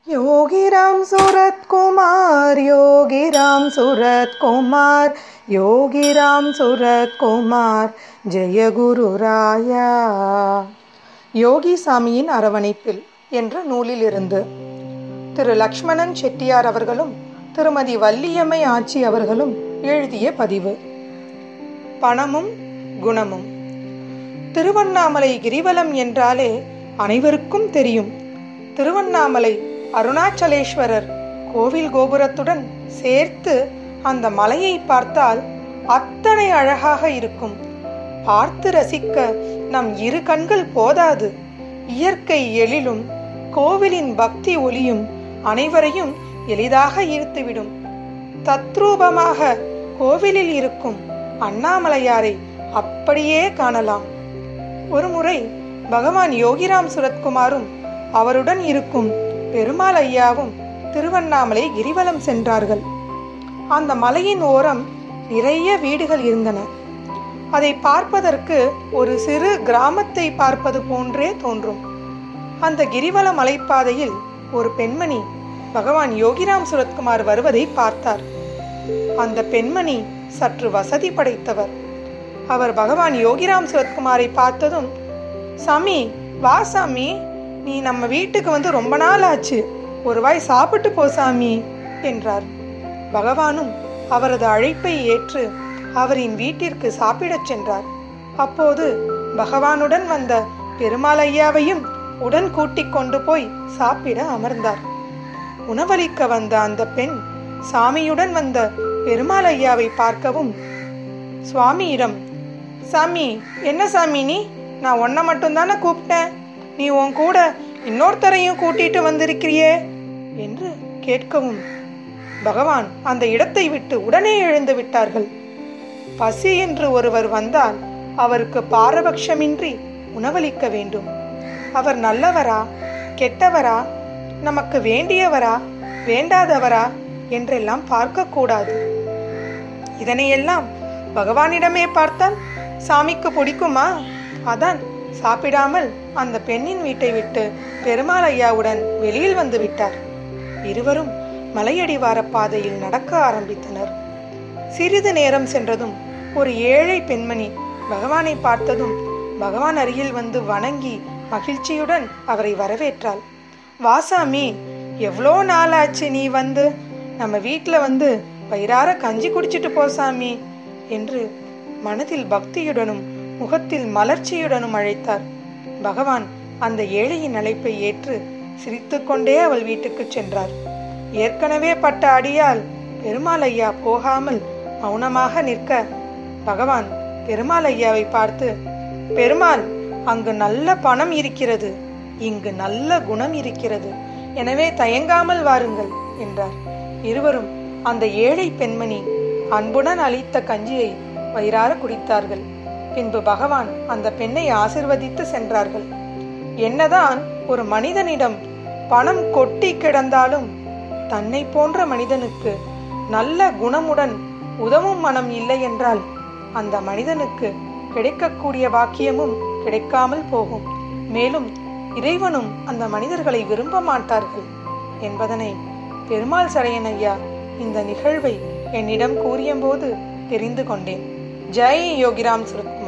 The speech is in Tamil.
योगिराम सूरत कुमार योगिराम सूरत कुमार योगिराम सूरत कुमाர் ஜெய குருராயா யோகி சாமியின் அரவணைப்பில் என்ற நூலிலிருந்து திரு லக்ஷ்மணன் செட்டியார் அவர்களும் திருமதி வள்ளியம்மை ஆச்சி அவர்களும் எழுதிய பதிவு பணமும் குணமும் திருவண்ணாமலை கிரிவலம் என்றாலே அனைவருக்கும் தெரியும் திருவண்ணாமலை அருணாச்சலேஸ்வரர் கோவில் கோபுரத்துடன் சேர்த்து அந்த மலையை பார்த்தால் அத்தனை அழகாக இருக்கும் பார்த்து ரசிக்க நம் இரு கண்கள் போதாது இயற்கை எழிலும் கோவிலின் பக்தி ஒளியும் அனைவரையும் எளிதாக ஈர்த்துவிடும் தத்ரூபமாக கோவிலில் இருக்கும் அண்ணாமலையாரை அப்படியே காணலாம் ஒருமுறை பகவான் யோகிராம் சுரத்குமாரும் அவருடன் இருக்கும் பெருமாள் ஐயாவும் திருவண்ணாமலை கிரிவலம் சென்றார்கள் அந்த மலையின் ஓரம் நிறைய வீடுகள் இருந்தன அதை பார்ப்பதற்கு ஒரு சிறு கிராமத்தை பார்ப்பது போன்றே தோன்றும் அந்த கிரிவல மலைப்பாதையில் ஒரு பெண்மணி பகவான் யோகிராம் சுரத்குமார் வருவதை பார்த்தார் அந்த பெண்மணி சற்று வசதி படைத்தவர் அவர் பகவான் யோகிராம் சுரத்குமாரை பார்த்ததும் சாமி வா சாமி நீ நம்ம வீட்டுக்கு வந்து ரொம்ப நாள் ஆச்சு ஒரு வாய் சாப்பிட்டு போ சாமி என்றார் பகவானும் அவரது அழைப்பை ஏற்று அவரின் வீட்டிற்கு சாப்பிடச் சென்றார் அப்போது பகவானுடன் வந்த பெருமாள் ஐயாவையும் உடன் கூட்டிக் கொண்டு போய் சாப்பிட அமர்ந்தார் உணவளிக்க வந்த அந்த பெண் சாமியுடன் வந்த பெருமாள் ஐயாவை பார்க்கவும் சுவாமியிடம் சாமி என்ன சாமி நீ நான் உன்னை மட்டும்தானே கூப்பிட்டேன் நீ உன் கூட இன்னொருத்தரையும் கூட்டிட்டு வந்திருக்கிறியே என்று கேட்கவும் பகவான் அந்த இடத்தை விட்டு உடனே எழுந்து விட்டார்கள் பசி என்று ஒருவர் வந்தால் அவருக்கு பாரபட்சமின்றி உணவளிக்க வேண்டும் அவர் நல்லவரா கெட்டவரா நமக்கு வேண்டியவரா வேண்டாதவரா என்றெல்லாம் பார்க்கக்கூடாது இதனையெல்லாம் பகவானிடமே பார்த்தால் சாமிக்கு பிடிக்குமா அதான் சாப்பிடாமல் அந்த பெண்ணின் வீட்டை விட்டு பெருமாள் ஐயாவுடன் வெளியில் வந்து விட்டார் இருவரும் மலையடிவார பாதையில் நடக்க ஆரம்பித்தனர் சிறிது நேரம் சென்றதும் ஒரு ஏழை பெண்மணி பகவானை பார்த்ததும் பகவான் அருகில் வந்து வணங்கி மகிழ்ச்சியுடன் அவரை வரவேற்றாள் வாசாமி எவ்வளோ நாள் ஆச்சு நீ வந்து நம்ம வீட்டில் வந்து வயிறார கஞ்சி குடிச்சிட்டு போ சாமி என்று மனதில் பக்தியுடனும் முகத்தில் மலர்ச்சியுடனும் அழைத்தார் பகவான் அந்த ஏழையின் அழைப்பை ஏற்று சிரித்துக்கொண்டே அவள் வீட்டுக்கு சென்றார் ஏற்கனவே பட்ட அடியால் பெருமாள் ஐயா போகாமல் மௌனமாக நிற்க பகவான் பெருமாள் ஐயாவை பார்த்து பெருமாள் அங்கு நல்ல பணம் இருக்கிறது இங்கு நல்ல குணம் இருக்கிறது எனவே தயங்காமல் வாருங்கள் என்றார் இருவரும் அந்த ஏழை பெண்மணி அன்புடன் அளித்த கஞ்சியை வயிறார குடித்தார்கள் பின்பு பகவான் அந்த பெண்ணை ஆசிர்வதித்து சென்றார்கள் என்னதான் ஒரு மனிதனிடம் பணம் கொட்டி கிடந்தாலும் தன்னை போன்ற மனிதனுக்கு நல்ல குணமுடன் உதவும் மனம் இல்லை என்றால் அந்த மனிதனுக்கு கிடைக்கக்கூடிய வாக்கியமும் கிடைக்காமல் போகும் மேலும் இறைவனும் அந்த மனிதர்களை விரும்ப மாட்டார்கள் என்பதனை பெருமாள் சரையன் ஐயா இந்த நிகழ்வை என்னிடம் கூறியபோது தெரிந்து கொண்டேன் ஜெய் யோகிராம் சுரத்